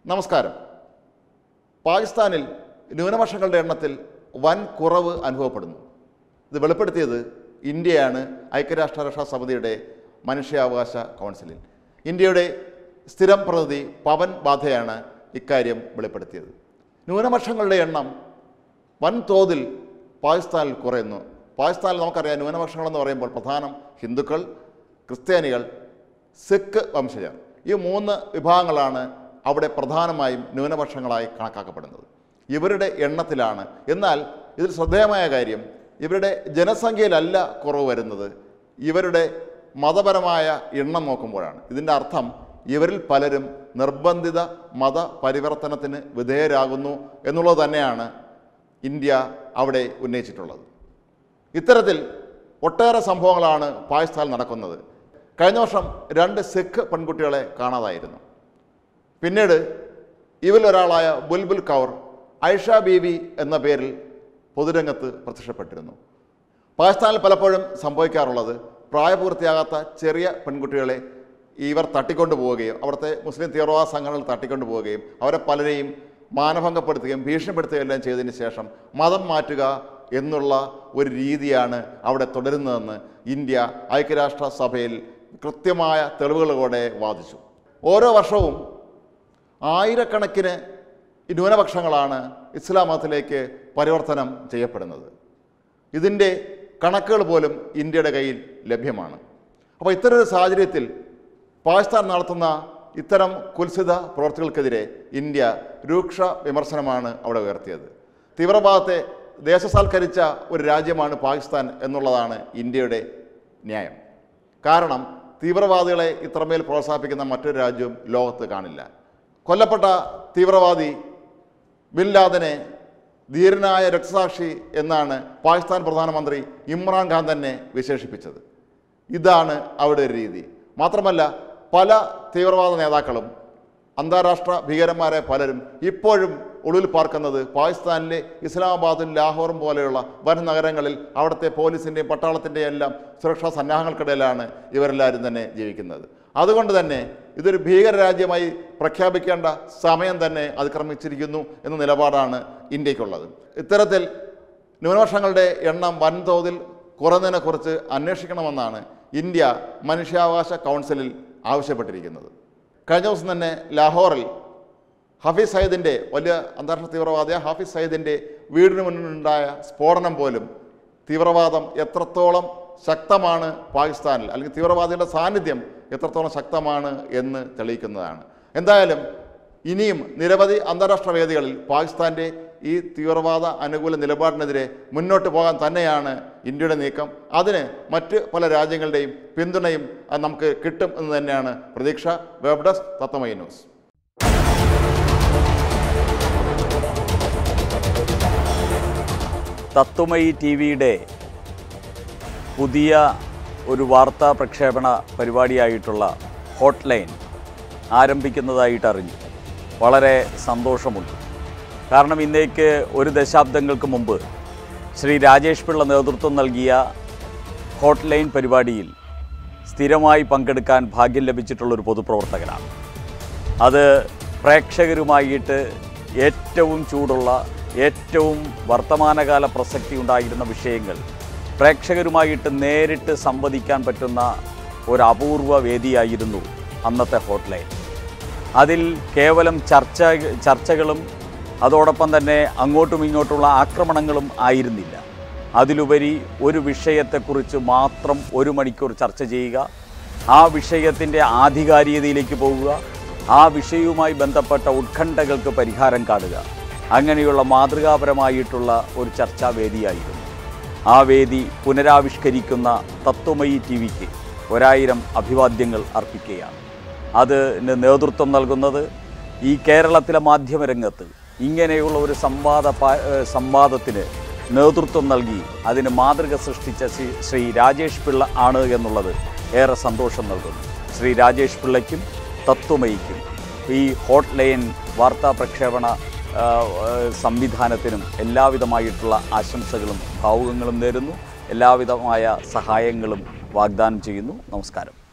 നമസ്കാരം പാകിസ്ഥാനിൽ ന്യൂനപക്ഷങ്ങളുടെ എണ്ണത്തിൽ വൻ കുറവ് അനുഭവപ്പെടുന്നു ഇത് വെളിപ്പെടുത്തിയത് ഇന്ത്യയാണ് ഐക്യരാഷ്ട്രരക്ഷാ സമിതിയുടെ മനുഷ്യാവകാശ കൗൺസിലിൽ ഇന്ത്യയുടെ സ്ഥിരം പ്രതിനിധി പവൻ ബാധയാണ് ഇക്കാര്യം വെളിപ്പെടുത്തിയത് ന്യൂനപക്ഷങ്ങളുടെ എണ്ണം വൻതോതിൽ പാകിസ്ഥാനിൽ കുറയുന്നു പാകിസ്ഥാനിൽ നമുക്കറിയാം ന്യൂനപക്ഷങ്ങളെന്ന് പറയുമ്പോൾ പ്രധാനം ഹിന്ദുക്കൾ ക്രിസ്ത്യാനികൾ സിഖ് വംശജർ ഈ മൂന്ന് വിഭാഗങ്ങളാണ് അവിടെ പ്രധാനമായും ന്യൂനപക്ഷങ്ങളായി കണക്കാക്കപ്പെടുന്നത് ഇവരുടെ എണ്ണത്തിലാണ് എന്നാൽ ഇതിൽ ശ്രദ്ധേയമായ കാര്യം ഇവരുടെ ജനസംഖ്യയിലല്ല കുറവ് വരുന്നത് ഇവരുടെ മതപരമായ എണ്ണം നോക്കുമ്പോഴാണ് ഇതിൻ്റെ അർത്ഥം ഇവരിൽ പലരും നിർബന്ധിത മത പരിവർത്തനത്തിന് വിധേയരാകുന്നു എന്നുള്ളത് തന്നെയാണ് ഇന്ത്യ അവിടെ ഉന്നയിച്ചിട്ടുള്ളത് ഇത്തരത്തിൽ ഒട്ടേറെ സംഭവങ്ങളാണ് പാകിസ്ഥാനിൽ നടക്കുന്നത് കഴിഞ്ഞ വർഷം രണ്ട് സിഖ് പെൺകുട്ടികളെ കാണാതായിരുന്നു പിന്നീട് ഇവരിലൊരാളായ ബുൽബുൽ കൗർ ഐഷ ബീവി എന്ന പേരിൽ പൊതുരംഗത്ത് പ്രത്യക്ഷപ്പെട്ടിരുന്നു പാകിസ്ഥാനിൽ പലപ്പോഴും സംഭവിക്കാറുള്ളത് പ്രായപൂർത്തിയാകാത്ത ചെറിയ പെൺകുട്ടികളെ ഇവർ തട്ടിക്കൊണ്ടു പോവുകയും അവിടുത്തെ മുസ്ലിം തീവ്രവാദ സംഘടനകൾ തട്ടിക്കൊണ്ടു പോവുകയും അവരെ പലരെയും മാനഭംഗപ്പെടുത്തുകയും ഭീഷണിപ്പെടുത്തുകയും എല്ലാം ചെയ്തതിന് ശേഷം മതം മാറ്റുക എന്നുള്ള ഒരു രീതിയാണ് അവിടെ തുടരുന്നതെന്ന് ഇന്ത്യ ഐക്യരാഷ്ട്ര സഭയിൽ കൃത്യമായ തെളിവുകളോടെ വാദിച്ചു ഓരോ വർഷവും ആയിരക്കണക്കിന് ഈ ന്യൂനപക്ഷങ്ങളാണ് ഇസ്ലാം മതത്തിലേക്ക് പരിവർത്തനം ചെയ്യപ്പെടുന്നത് ഇതിൻ്റെ കണക്കുകൾ പോലും ഇന്ത്യയുടെ കയ്യിൽ ലഭ്യമാണ് അപ്പോൾ ഇത്തരമൊരു സാഹചര്യത്തിൽ പാകിസ്ഥാൻ നടത്തുന്ന ഇത്തരം കുൽസിത പ്രവർത്തികൾക്കെതിരെ ഇന്ത്യ രൂക്ഷ വിമർശനമാണ് അവിടെ ഉയർത്തിയത് തീവ്രവാദത്തെ ദേശസാൽക്കരിച്ച ഒരു രാജ്യമാണ് പാകിസ്ഥാൻ എന്നുള്ളതാണ് ഇന്ത്യയുടെ ന്യായം കാരണം തീവ്രവാദികളെ ഇത്രമേൽ പ്രോത്സാഹിപ്പിക്കുന്ന മറ്റൊരു രാജ്യവും ലോകത്ത് കാണില്ല കൊല്ലപ്പെട്ട തീവ്രവാദി ബിൻ ലാദനെ ധീരനായ രക്തസാക്ഷി എന്നാണ് പാകിസ്ഥാൻ പ്രധാനമന്ത്രി ഇമ്രാൻഖാൻ തന്നെ വിശേഷിപ്പിച്ചത് ഇതാണ് അവിടെ ഒരു രീതി മാത്രമല്ല പല തീവ്രവാദ നേതാക്കളും അന്താരാഷ്ട്ര ഭീകരന്മാരെ പലരും ഇപ്പോഴും ഒളിവിൽ പാർക്കുന്നത് പാകിസ്ഥാനിലെ ഇസ്ലാമാബാദും ലാഹോറും പോലെയുള്ള വൻ നഗരങ്ങളിൽ അവിടുത്തെ പോലീസിൻ്റെയും പട്ടാളത്തിൻ്റെയും എല്ലാം സുരക്ഷാ സന്നാഹങ്ങൾക്കിടയിലാണ് ഇവരെല്ലാവരും തന്നെ ജീവിക്കുന്നത് അതുകൊണ്ട് തന്നെ ഇതൊരു ഭീകര രാജ്യമായി പ്രഖ്യാപിക്കേണ്ട സമയം തന്നെ അതിക്രമിച്ചിരിക്കുന്നു എന്ന നിലപാടാണ് ഇന്ത്യക്കുള്ളത് ഇത്തരത്തിൽ ന്യൂനപക്ഷങ്ങളുടെ എണ്ണം വൻതോതിൽ കുറഞ്ഞതിനെക്കുറിച്ച് അന്വേഷിക്കണമെന്നാണ് ഇന്ത്യ മനുഷ്യാവകാശ കൗൺസിലിൽ ആവശ്യപ്പെട്ടിരിക്കുന്നത് കഴിഞ്ഞ ദിവസം തന്നെ ലാഹോറിൽ ഹഫീസ് സയ്യിദിൻ്റെ വലിയ അന്താരാഷ്ട്ര തീവ്രവാദിയ ഹാഫിസ് സയ്യിദിൻ്റെ വീടിന് മുന്നിലുണ്ടായ സ്ഫോടനം പോലും തീവ്രവാദം എത്രത്തോളം ശക്തമാണ് പാകിസ്ഥാനിൽ അല്ലെങ്കിൽ തീവ്രവാദികളുടെ സാന്നിധ്യം എത്രത്തോളം ശക്തമാണ് എന്ന് തെളിയിക്കുന്നതാണ് എന്തായാലും ഇനിയും നിരവധി അന്താരാഷ്ട്ര വേദികളിൽ പാകിസ്ഥാൻ്റെ ഈ തീവ്രവാദ അനുകൂല നിലപാടിനെതിരെ മുന്നോട്ട് പോകാൻ തന്നെയാണ് ഇന്ത്യയുടെ നീക്കം അതിന് മറ്റ് പല രാജ്യങ്ങളുടെയും പിന്തുണയും അത് നമുക്ക് കിട്ടും എന്ന് തന്നെയാണ് പ്രതീക്ഷ web desk Tatwamayi news Tatwamayi T വിയുടെ പുതിയ ഒരു വാർത്താ പ്രക്ഷേപണ പരിപാടിയായിട്ടുള്ള ഹോട്ട് ലൈൻ ആരംഭിക്കുന്നതായിട്ട് അറിഞ്ഞു വളരെ സന്തോഷമുണ്ട് കാരണം ഇന്നേക്ക് ഒരു ദശാബ്ദങ്ങൾക്ക് മുമ്പ് ശ്രീ രാജേഷ് പിള്ള നേതൃത്വം നൽകിയ ഹോട്ട് ലൈൻ പരിപാടിയിൽ സ്ഥിരമായി പങ്കെടുക്കാൻ ഭാഗ്യം ലഭിച്ചിട്ടുള്ള ഒരു പൊതുപ്രവർത്തകനാണ് അത് പ്രേക്ഷകരുമായിട്ട് ഏറ്റവും ചൂടുള്ള ഏറ്റവും വർത്തമാനകാല പ്രസക്തി ഉണ്ടായിരുന്ന വിഷയങ്ങൾ പ്രേക്ഷകരുമായിട്ട് നേരിട്ട് സംവദിക്കാൻ പറ്റുന്ന ഒരു അപൂർവ വേദിയായിരുന്നു അന്നത്തെ ഹോട്ട്ലൈൻ അതിൽ കേവലം ചർച്ച ചർച്ചകളും അതോടൊപ്പം തന്നെ അങ്ങോട്ടും ഇങ്ങോട്ടുള്ള ആക്രമണങ്ങളും ആയിരുന്നില്ല അതിലുപരി ഒരു വിഷയത്തെക്കുറിച്ച് മാത്രം ഒരു മണിക്കൂർ ചർച്ച ചെയ്യുക ആ വിഷയത്തിൻ്റെ ആധികാരികതയിലേക്ക് പോവുക ആ വിഷയവുമായി ബന്ധപ്പെട്ട ഉത്കണ്ഠകൾക്ക് പരിഹാരം കാണുക അങ്ങനെയുള്ള മാതൃകാപരമായിട്ടുള്ള ഒരു ചർച്ചാ വേദിയായിരുന്നു ആ വേദി പുനരാവിഷ്കരിക്കുന്ന തത്വമയി ടി വിക്ക് ഒരായിരം അഭിവാദ്യങ്ങൾ അർപ്പിക്കുകയാണ് അതിന് നേതൃത്വം നൽകുന്നത് ഈ കേരളത്തിലെ മാധ്യമരംഗത്ത് ഇങ്ങനെയുള്ള ഒരു സംവാദ പാ- ഏഹ് സംവാദത്തിന് നേതൃത്വം നൽകി അതിന് മാതൃക സൃഷ്ടിച്ച ശ്രീ ശ്രീ രാജേഷ് പിള്ള ആണ് എന്നുള്ളത് ഏറെ സന്തോഷം നൽകുന്നു ശ്രീ രാജേഷ് പിള്ളയ്ക്കും തത്വമയിക്കും ഈ ഹോട്ട് ലൈൻ വാർത്താ പ്രക്ഷേപണ ആ, ആ, സംവിധാനത്തിനും എല്ലാവിധമായിട്ടുള്ള ആശംസകളും ഭാവുകങ്ങളും നേരുന്നു എല്ലാവിധമായ സഹായങ്ങളും വാഗ്ദാനം ചെയ്യുന്നു നമസ്കാരം